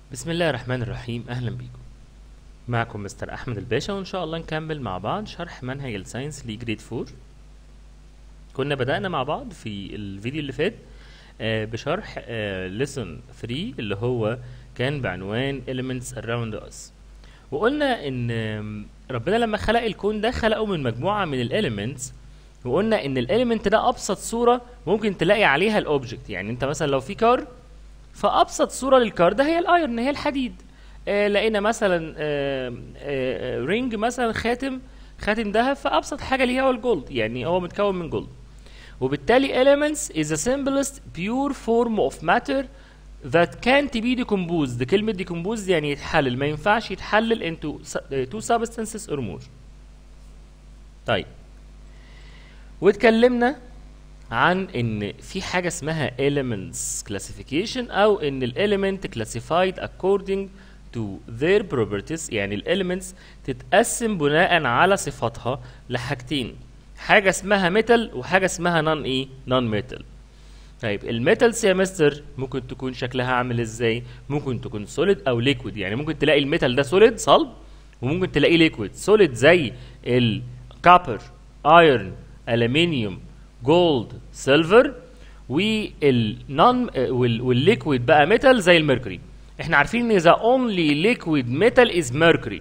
بسم الله الرحمن الرحيم اهلا بيكم معكم مستر احمد الباشا وان شاء الله نكمل مع بعض شرح منهج الساينس لجريد 4 كنا بدأنا مع بعض في الفيديو اللي فات آه، بشرح ليسون 3 اللي هو كان بعنوان elements around us وقلنا ان آم، ربنا لما خلق الكون ده خلقه من مجموعة من الاليمنتس وقلنا ان الاليمنت ده ابسط صورة ممكن تلاقي عليها الاوبجكت يعني انت مثلا لو في كار فابسط صوره للكار ده هي الايرن هي الحديد آه لقينا مثلا آه آه رينج مثلا خاتم خاتم ذهب فابسط حاجه ليه هو الجولد يعني هو متكون من جولد وبالتالي elements is the simplest pure form of matter that can't be decomposed كلمة decomposed يعني يتحلل ما ينفعش يتحلل into su- uh, two substances or more طيب واتكلمنا عن ان في حاجه اسمها elements classification او ان element classified according to their properties يعني الاليمنتس تتقسم بناء على صفاتها لحاجتين حاجه اسمها metal وحاجه اسمها non ايه non metal طيب الميتالز يا مستر ممكن تكون شكلها عامل ازاي ممكن تكون سوليد او ليكويد يعني ممكن تلاقي الميتال ده سوليد صلب وممكن تلاقيه ليكويد سوليد زي الكابر ايرون الومنيوم جولد سيلفر والنون والليكويد بقى ميتال زي الميركوري احنا عارفين ان ذا اونلي ليكويد ميتال از ميركوري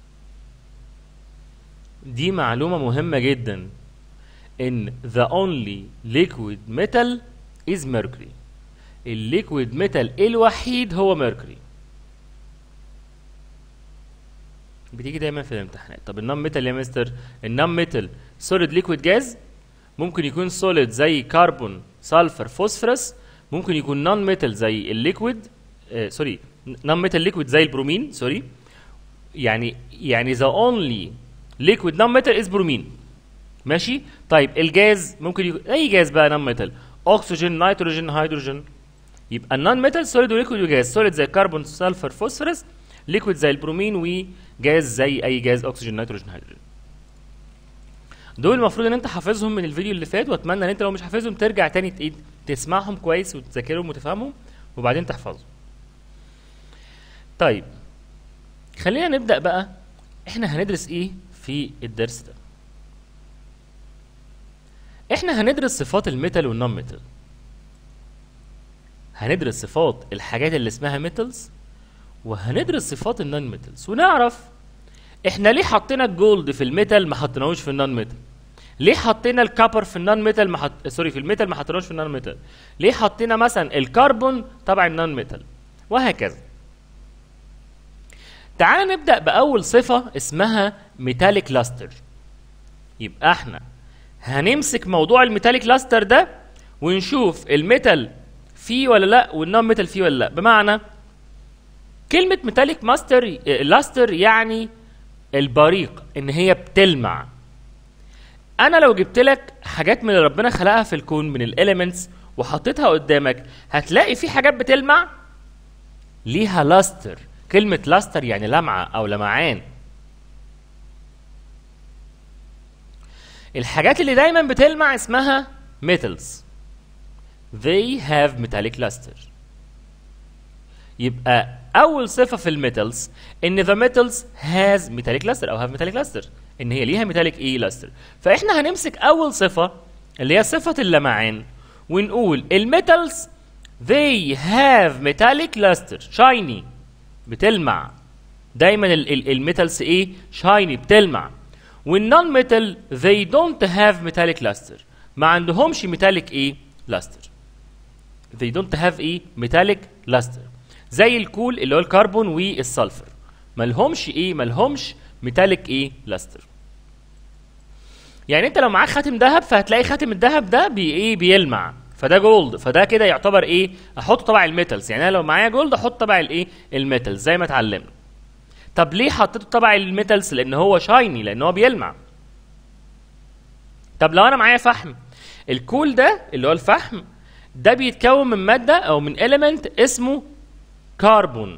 دي معلومه مهمه جدا ان the only liquid metal is mercury الليكويد ميتال الوحيد هو ميركوري بتيجي دايما في الامتحانات طب النون ميتال يا مستر النون ميتال سوليد ليكويد جاز ممكن يكون سوليد زي كربون سلفر فوسفورس ممكن يكون نون ميتال زي الليكويد آه سوري نون ميتال ليكويد زي البرومين سوري يعني يعني ذا اونلي ليكويد نون ميتال از برومين ماشي طيب الجاز ممكن يكون اي جاز بقى نون ميتال اكسجين نيتروجين هيدروجين يبقى النون ميتال سوليد وليكويد وجاز سوليد زي كربون سلفر فوسفورس ليكويد زي البرومين وجاز زي اي جاز اكسجين نيتروجين هيدروجين دول المفروض ان انت حافظهم من الفيديو اللي فات واتمنى ان انت لو مش حافظهم ترجع تاني ت- تسمعهم كويس وتذاكرهم وتفهمهم وبعدين تحفظهم طيب خلينا نبدا بقى احنا هندرس ايه في الدرس ده احنا هندرس صفات الميتال والنون ميتال هندرس صفات الحاجات اللي اسمها ميتالز وهندرس صفات النون ميتالز ونعرف احنا ليه حطينا الجولد في الميتال ما حطيناهوش في النون ميتال ليه حطينا الكابر في النون ميتال ما حط... سوري في الميتال ما حطيناهوش في النون ميتال ليه حطينا مثلا الكربون تبع النون ميتال وهكذا تعال نبدا باول صفه اسمها ميتاليك لاستر يبقى احنا هنمسك موضوع الميتاليك لاستر ده ونشوف الميتال فيه ولا لا والنون ميتال فيه ولا لا بمعنى كلمة ميتاليك ماستر لاستر يعني البريق ان هي بتلمع انا لو جبت لك حاجات من اللي ربنا خلقها في الكون من الاليمنتس وحطيتها قدامك هتلاقي في حاجات بتلمع ليها لاستر كلمة لاستر يعني لمعة او لمعان الحاجات اللي دايما بتلمع اسمها metals they have metallic luster يبقى اول صفه في الميتالز ان the metals has metallic luster او have metallic luster ان هي ليها metallic ايه luster فاحنا هنمسك اول صفه اللي هي صفه اللمعان ونقول الميتالز they have metallic luster shiny بتلمع دايما ال- ال- الميتالز ايه شايني بتلمع والنون ميتال they don't have metallic luster ما عندهمش metallic ايه luster they don't have ايه metallic luster زي الكول اللي هو الكربون والسلفر ملهمش ايه ملهمش metallic ايه luster يعني انت لو معاك خاتم ذهب فهتلاقي خاتم الذهب ده بي ايه بيلمع فده جولد فده كده يعتبر ايه احطه تبع الميتالز يعني انا لو معايا جولد احط تبع الايه الميتالز زي ما اتعلمنا طب ليه حطيته تبع الميتالز لان هو شايني لان هو بيلمع طب لو انا معايا فحم الكول ده اللي هو الفحم ده بيتكون من ماده او من اليمنت اسمه كربون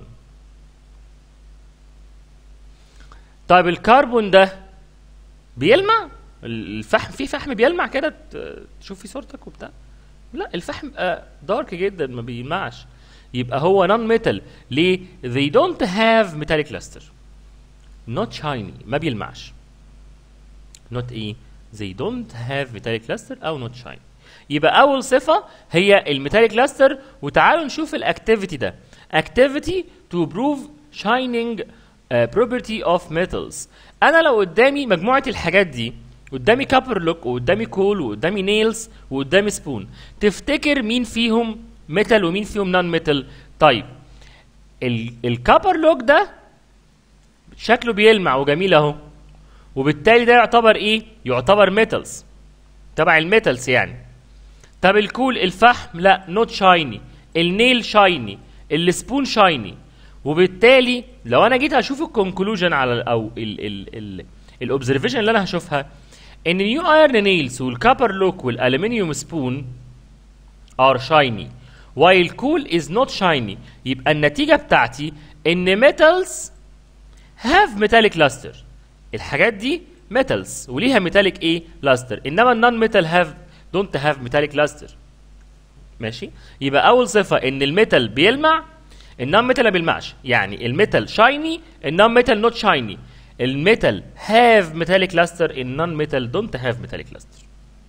طيب الكربون ده بيلمع الفحم في فحم بيلمع كده ت- تشوف فيه صورتك وبتاع لا الفحم آه دارك جدا ما بيلمعش يبقى هو نون ميتال ليه they don't have metallic luster not shiny ما بيلمعش not ايه they don't have metallic luster او not shiny يبقى اول صفه هي الميتاليك لاستر وتعالوا نشوف الاكتيفيتي ده activity to prove shining uh, property of metals انا لو قدامي مجموعه الحاجات دي قدامي كابر لوك وقدامي كول وقدامي نيلز وقدامي سبون تفتكر مين فيهم ميتال ومين فيهم نون ميتال طيب الكابر لوك ده شكله بيلمع وجميل اهو وبالتالي ده يعتبر ايه يعتبر ميتالز تبع الميتالز يعني طب الكول الفحم لا نوت شايني النيل شايني السبون شايني وبالتالي لو انا جيت اشوف الكونكلوجن على او الاوبزرفيشن اللي انا هشوفها ان نيو ايرن نيلز والكابر لوك والالومنيوم سبون ار شايني while cool is not shiny يبقى النتيجة بتاعتي ان metals have metallic luster الحاجات دي metals وليها metallic ايه luster انما النون ميتال have don't have metallic luster ماشي يبقى اول صفة ان الميتال بيلمع النون ميتال ما بيلمعش يعني الميتال شايني النون ميتال نوت شايني الميتال have metallic luster النون ميتال don't have metallic luster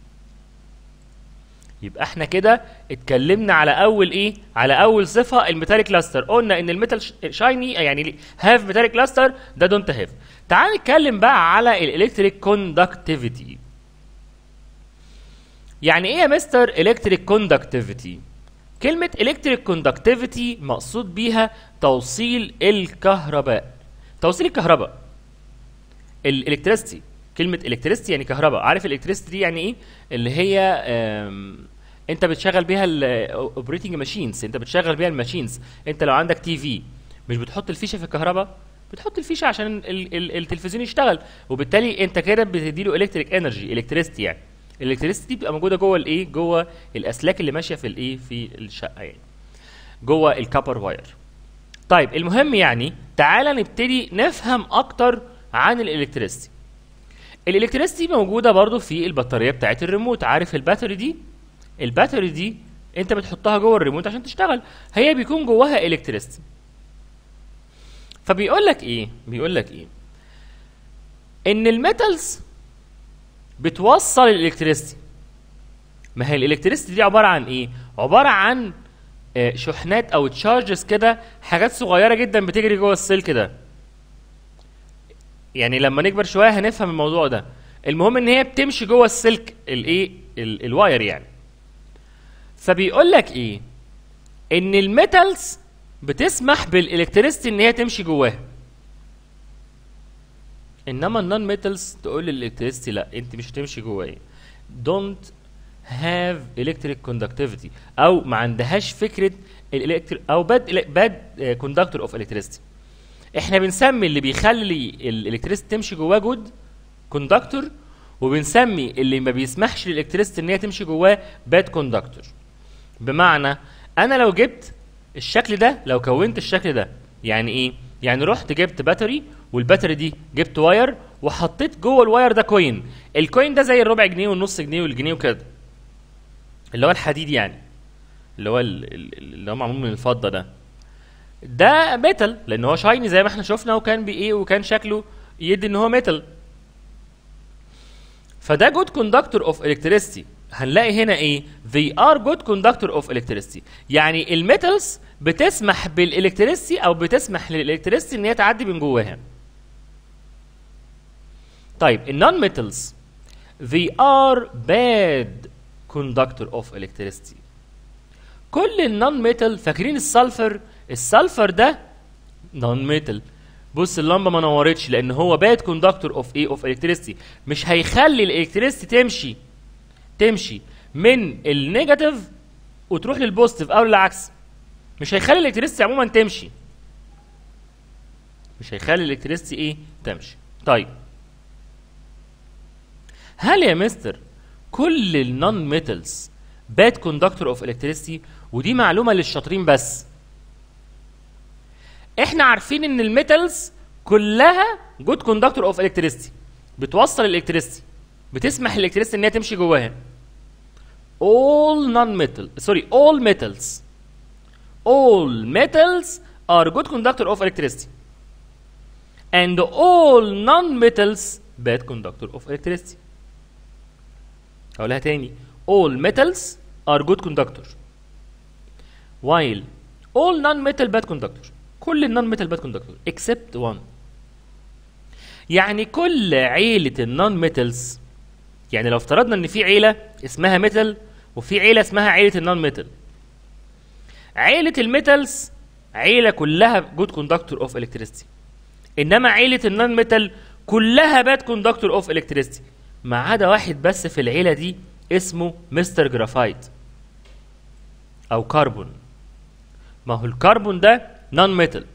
يبقى احنا كده اتكلمنا على اول ايه على اول صفه الميتاليك لاستر قلنا ان الميتال شايني يعني هاف ميتاليك لاستر ده دونت هاف تعال نتكلم بقى على الالكتريك كوندكتيفيتي يعني ايه يا مستر الكتريك كوندكتيفيتي كلمه الكتريك كوندكتيفيتي مقصود بيها توصيل الكهرباء توصيل الكهرباء الالكتريستي كلمه الكتريستي يعني كهرباء عارف الالكتريستي دي يعني ايه اللي هي انت بتشغل بيها الاوبريتنج ماشينز انت بتشغل بيها الماشينز انت لو عندك تي في مش بتحط الفيشه في الكهرباء بتحط الفيشه عشان ال ال التلفزيون يشتغل وبالتالي انت كده بتدي له الكتريك انرجي الكتريستي يعني الالكتريستي دي بتبقى موجوده جوه الايه جوه الاسلاك اللي ماشيه في الايه في الشقه يعني جوه الكابر واير طيب المهم يعني تعالى نبتدي نفهم اكتر عن الالكتريستي الالكتريستي موجوده برضو في البطاريه بتاعت الريموت عارف الباتري دي الباتري دي انت بتحطها جوه الريموت عشان تشتغل هي بيكون جواها الكتريستي فبيقول لك ايه بيقول لك ايه ان الميتالز بتوصل الالكتريستي ما هي الالكتريستي دي عباره عن ايه عباره عن آه شحنات او تشارجز كده حاجات صغيره جدا بتجري جوه السلك ده يعني لما نكبر شويه هنفهم الموضوع ده المهم ان هي بتمشي جوه السلك الايه الواير يعني فبيقول لك ايه ان الميتالز بتسمح بالالكتريستي ان هي تمشي جواها انما النون ميتالز تقول للالكتريستي لا انت مش هتمشي جواها don't have electric conductivity او ما عندهاش فكره الالكتر او باد باد كوندكتور اوف الكتريستي احنا بنسمي اللي بيخلي الالكتريستي تمشي جواه جود كوندكتور وبنسمي اللي ما بيسمحش للالكتريستي ان هي تمشي جواه باد كوندكتور بمعنى انا لو جبت الشكل ده لو كونت الشكل ده يعني ايه يعني رحت جبت باتري والباتري دي جبت واير وحطيت جوه الواير ده كوين الكوين ده زي الربع جنيه والنص جنيه والجنيه وكده اللي هو الحديد يعني اللي هو اللي هو معمول من الفضه ده ده ميتال لان هو شايني زي ما احنا شفنا وكان بايه وكان شكله يدي ان هو ميتال فده جود كوندكتور اوف الكتريستي هنلاقي هنا ايه they are good conductor of electricity يعني الميتالز بتسمح بالالكتريستي او بتسمح للالكتريستي ان هي تعدي من جواها طيب النون ميتالز they are bad conductor of electricity كل النون ميتال فاكرين السلفر السلفر ده نون ميتال بص اللمبه ما نورتش لان هو باد كوندكتور اوف ايه اوف الكتريستي مش هيخلي الالكتريستي تمشي تمشي من النيجاتيف وتروح للبوزيتيف او العكس مش هيخلي الالكتريستي عموما تمشي مش هيخلي الالكتريستي ايه تمشي طيب هل يا مستر كل النون ميتالز باد كوندكتور اوف الكتريستي ودي معلومه للشاطرين بس احنا عارفين ان الميتالز كلها جود كوندكتور اوف الكتريستي بتوصل الالكتريستي بتسمح الالكتريستي ان هي تمشي جواها all non metal sorry all metals all metals are good conductor of electricity and all non-metals bad conductor of electricity اقولها تاني all metals are good conductor while all non-metal bad conductor كل النون ميتال باد كوندكتور except one يعني كل عيلة النون ميتالز يعني لو افترضنا ان في عيلة اسمها ميتال وفي عيلة اسمها عيلة النون ميتال عيلة الميتالز عيلة كلها جود كوندكتور اوف الكتريستي انما عيلة النون ميتال كلها باد كوندكتور اوف الكتريستي ما عدا واحد بس في العيلة دي اسمه مستر جرافايت او كربون ما هو الكربون ده نون ميتال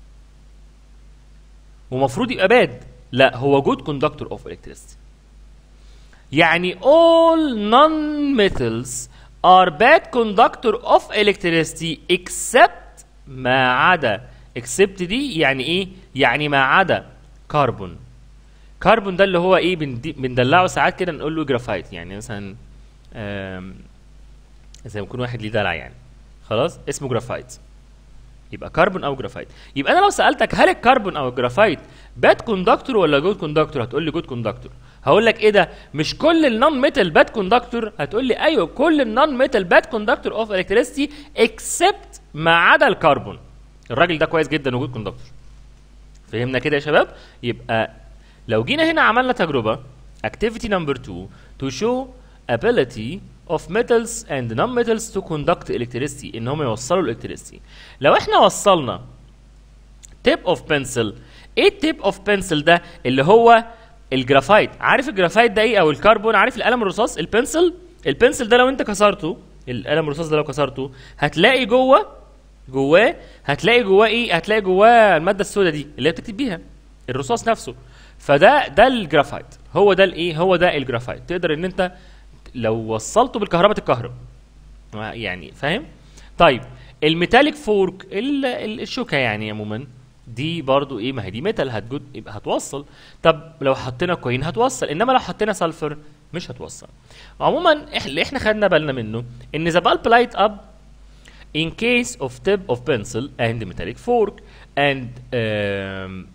ومفروض يبقى باد لا هو جود كوندكتور اوف الكتريستي يعني all non-metals are bad conductor of electricity except ما عدا except دي يعني ايه؟ يعني ما عدا كربون كربون ده اللي هو ايه بندي- بندلعه ساعات كده نقول له جرافايت يعني مثلا آم، زي ما يكون واحد ليه دلع يعني خلاص اسمه جرافايت يبقى كربون او جرافايت يبقى انا لو سالتك هل الكربون او الجرافايت باد كوندكتور ولا جود كوندكتور هتقول لي جود كوندكتور هقول لك ايه ده مش كل النون ميتال باد كوندكتور هتقول لي ايوه كل النون ميتال باد كوندكتور اوف الكتريستي اكسبت ما عدا الكربون الراجل ده كويس جدا وجود كوندكتور فهمنا كده يا شباب يبقى لو جينا هنا عملنا تجربه activity number 2 to show ability of metals and non-metals to conduct electricity ان هم يوصلوا الالكتريستي لو احنا وصلنا tip of pencil ايه التيب اوف بنسل ده اللي هو الجرافايت عارف الجرافايت ده ايه او الكربون عارف القلم الرصاص البنسل البنسل ده لو انت كسرته القلم الرصاص ده لو كسرته هتلاقي جوه جواه هتلاقي جواه ايه هتلاقي جواه الماده السوداء دي اللي هي بتكتب بيها الرصاص نفسه فده ده الجرافايت هو ده الايه هو ده الجرافايت تقدر ان انت لو وصلته بالكهرباء تتكهرب يعني فاهم طيب الميتاليك فورك ال- ال- الشوكه يعني عموما دي برضو ايه ما هي دي ميتال هتجود يبقى هتوصل طب لو حطينا كوين هتوصل انما لو حطينا سلفر مش هتوصل عموما إح- اللي احنا خدنا بالنا منه ان the bulb light up in case of tip of pencil and metallic fork and um,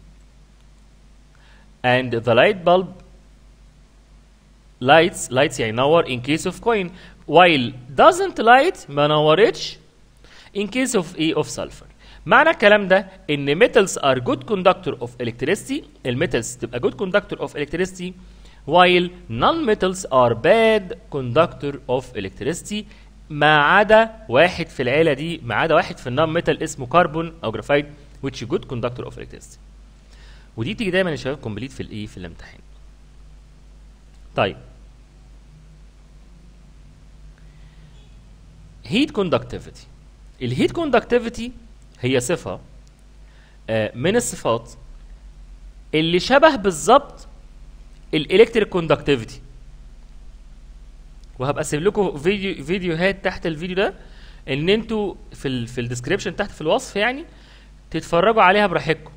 and the light bulb lights lights يعني ينور in case of coin while doesn't light ما نورتش in case of ايه of sulfur معنى الكلام ده ان metals are good conductor of electricity الميتالز تبقى good conductor of electricity while non-metals are bad conductor of electricity ما عدا واحد في العيلة دي ما عدا واحد في النون ميتال اسمه كربون او جرافايت which is good conductor of electricity ودي تيجي دايما يا شباب كومبليت في الايه في الامتحان طيب هيت كوندكتيفيتي الهيت كوندكتيفيتي هي صفة آه، من الصفات اللي شبه بالظبط الالكتريك كوندكتيفيتي وهبقى اسيب لكم فيديو فيديوهات تحت الفيديو ده ان انتوا في ال في الديسكريبشن تحت في الوصف يعني تتفرجوا عليها براحتكم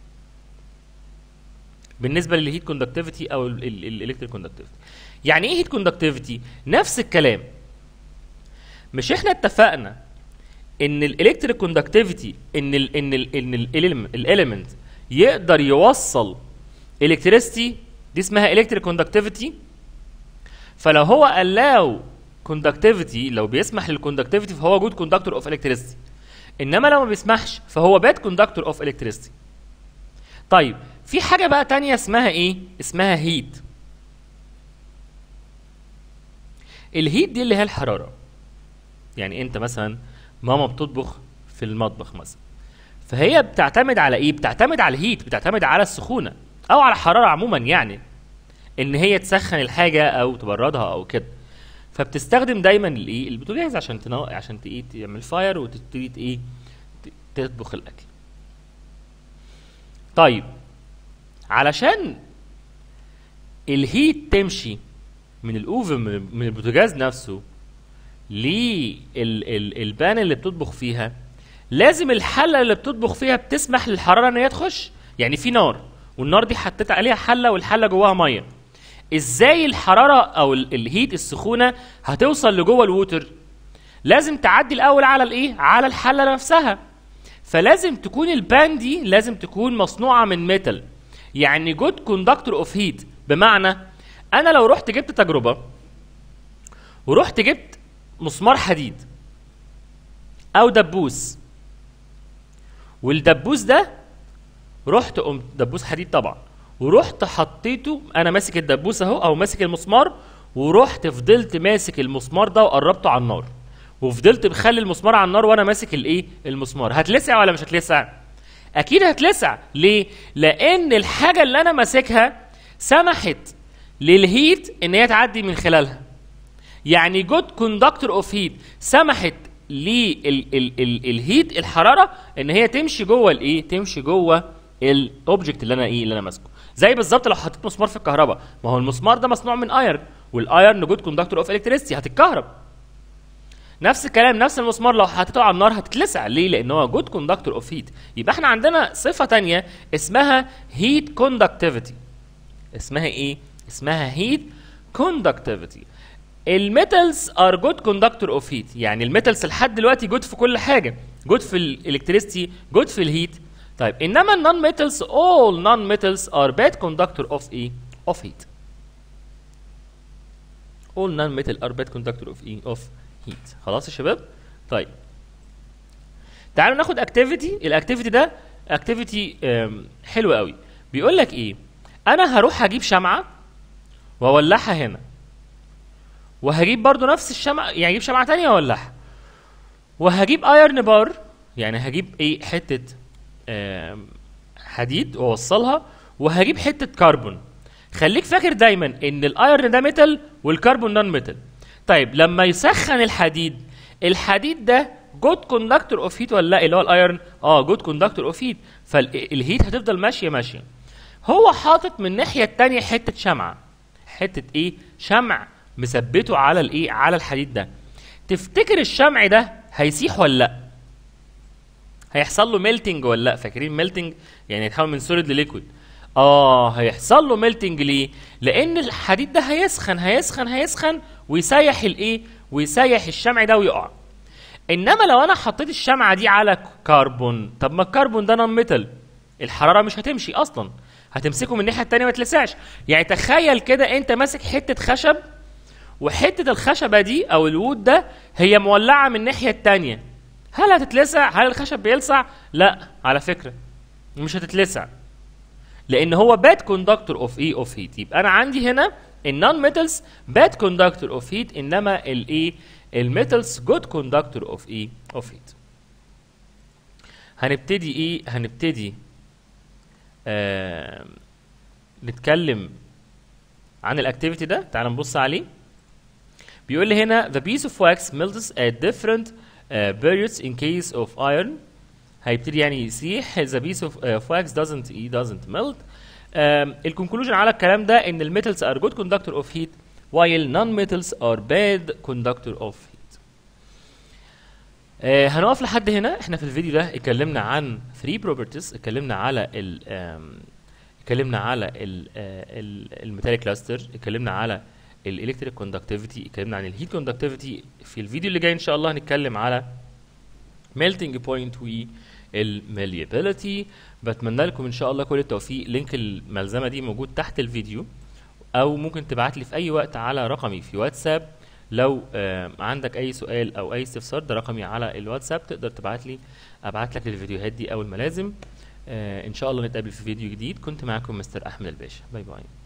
بالنسبه للهيت كوندكتيفيتي او الالكتريك كوندكتيفيتي يعني ايه هيت كوندكتيفيتي نفس الكلام مش احنا اتفقنا ان الالكتريك كوندكتيفيتي ان ال ان ال ان الاليمنت يقدر يوصل الكتريستي دي اسمها الكتريك كوندكتيفيتي فلو هو allow كوندكتيفيتي لو بيسمح للكوندكتيفيتي فهو جود كوندكتور اوف الكتريستي انما لو ما بيسمحش فهو باد كوندكتور اوف الكتريستي طيب في حاجه بقى تانية اسمها ايه اسمها هيت الهيت دي اللي هي الحراره يعني انت مثلا ماما بتطبخ في المطبخ مثلا فهي بتعتمد على ايه بتعتمد على الهيت بتعتمد على السخونه او على الحراره عموما يعني ان هي تسخن الحاجه او تبردها او كده فبتستخدم دايما الايه البوتاجاز عشان تنو... عشان ت- ايه تعمل فاير وتبتدي ت- ايه ت- تطبخ الاكل طيب علشان الهيت تمشي من الاوفن من من البوتاجاز نفسه للبان اللي بتطبخ فيها لازم الحله اللي بتطبخ فيها بتسمح للحراره ان هي تخش يعني في نار والنار دي حطيت عليها حله والحله جواها ميه ازاي الحراره او ال- الهيت السخونه هتوصل لجوه الووتر لازم تعدي الاول على الايه على الحله نفسها فلازم تكون البان دي لازم تكون مصنوعه من ميتال يعني جود كوندكتور اوف هيت بمعنى انا لو رحت جبت تجربه ورحت جبت مسمار حديد او دبوس والدبوس ده رحت قمت دبوس حديد طبعا ورحت حطيته انا ماسك الدبوس اهو او ماسك المسمار ورحت فضلت ماسك المسمار ده وقربته على النار وفضلت مخلي المسمار على النار وانا ماسك الايه المسمار هتلسع ولا مش هتلسع اكيد هتلسع ليه لان الحاجه اللي انا ماسكها سمحت للهيت ان هي تعدي من خلالها يعني جود كوندكتور اوف هيت سمحت للهيت الحراره ان هي تمشي جوه الايه تمشي جوه الاوبجكت اللي انا ايه اللي انا ماسكه زي بالظبط لو حطيت مسمار في الكهرباء ما هو المسمار ده مصنوع من ايرن والايرن جود كوندكتور اوف الكتريستي هتتكهرب نفس الكلام نفس المسمار لو حطيته على النار هتتلسع ليه لان هو جود كوندكتور اوف هيت يبقى احنا عندنا صفه تانية اسمها هيت كوندكتيفيتي اسمها ايه اسمها هيت كوندكتيفيتي الميتالز ار جود كوندكتور اوف هيت يعني الميتالز لحد دلوقتي جود في كل حاجه جود في الالكتريستي جود في الهيت طيب انما النون ميتالز all non metals are bad conductor of ايه of heat all non metal are bad conductor of ايه of heat خلاص يا شباب طيب تعالوا ناخد اكتيفيتي الاكتيفيتي ده اكتيفيتي حلو قوي بيقول لك ايه انا هروح اجيب شمعه واولعها هنا وهجيب برضو نفس الشمعة يعني اجيب شمعة تانية واولعها وهجيب ايرن بار يعني هجيب ايه حتة آم، حديد واوصلها وهجيب حتة كربون خليك فاكر دايما ان الايرن ده ميتال والكربون نون ميتال طيب لما يسخن الحديد الحديد ده جود كوندكتور اوف هيت ولا لا اللي هو الايرن اه جود كوندكتور اوف هيت فالهيت هتفضل ماشيه ماشيه هو حاطط من الناحيه التانية حته شمعه حته ايه شمع مثبته على الايه على الحديد ده تفتكر الشمع ده هيسيح ولا لا هيحصل له ميلتنج ولا لا فاكرين ميلتنج يعني يتحول من سوليد لليكويد اه هيحصل له ميلتنج ليه لان الحديد ده هيسخن هيسخن هيسخن ويسيح الايه ويسيح الشمع ده ويقع انما لو انا حطيت الشمعه دي على كربون طب ما الكربون ده نون ميتال الحراره مش هتمشي اصلا هتمسكه من الناحيه التانيه ما تلسعش يعني تخيل كده انت ماسك حته خشب وحته الخشبه دي او الوود ده هي مولعه من الناحيه التانيه هل هتتلسع هل الخشب بيلسع لا على فكره مش هتتلسع لان هو باد كوندكتور اوف ايه اوف هيت يبقى انا عندي هنا النون ميتالز باد كوندكتور اوف هيت انما الايه الميتالز جود كوندكتور اوف ايه اوف هيت هنبتدي ايه هنبتدي آه نتكلم عن الاكتيفيتي ده تعال نبص عليه بيقول لي هنا the piece of wax melts at different uh, periods in case of iron هيبتدي يعني يسيح the piece of, uh, of wax doesn't it doesn't melt الكونكلوجن على الكلام ده ان الميتالز are good conductor of heat while non-metals are bad conductor of heat آه هنقف لحد هنا احنا في الفيديو ده اتكلمنا عن 3 properties اتكلمنا على ال آم، اتكلمنا على الميتاليك كلاستر اتكلمنا على الالكتريك كوندكتيفيتي اتكلمنا عن الهيت كوندكتيفيتي في الفيديو اللي جاي ان شاء الله هنتكلم على melting point والماليابيلتي بتمنى لكم ان شاء الله كل التوفيق لينك الملزمه دي موجود تحت الفيديو او ممكن تبعت لي في اي وقت على رقمي في واتساب لو آه، عندك اي سؤال او اي استفسار ده رقمي على الواتساب تقدر تبعت لي ابعت لك الفيديوهات دي او الملازم آه، ان شاء الله نتقابل في فيديو جديد كنت معاكم مستر احمد الباشا باي باي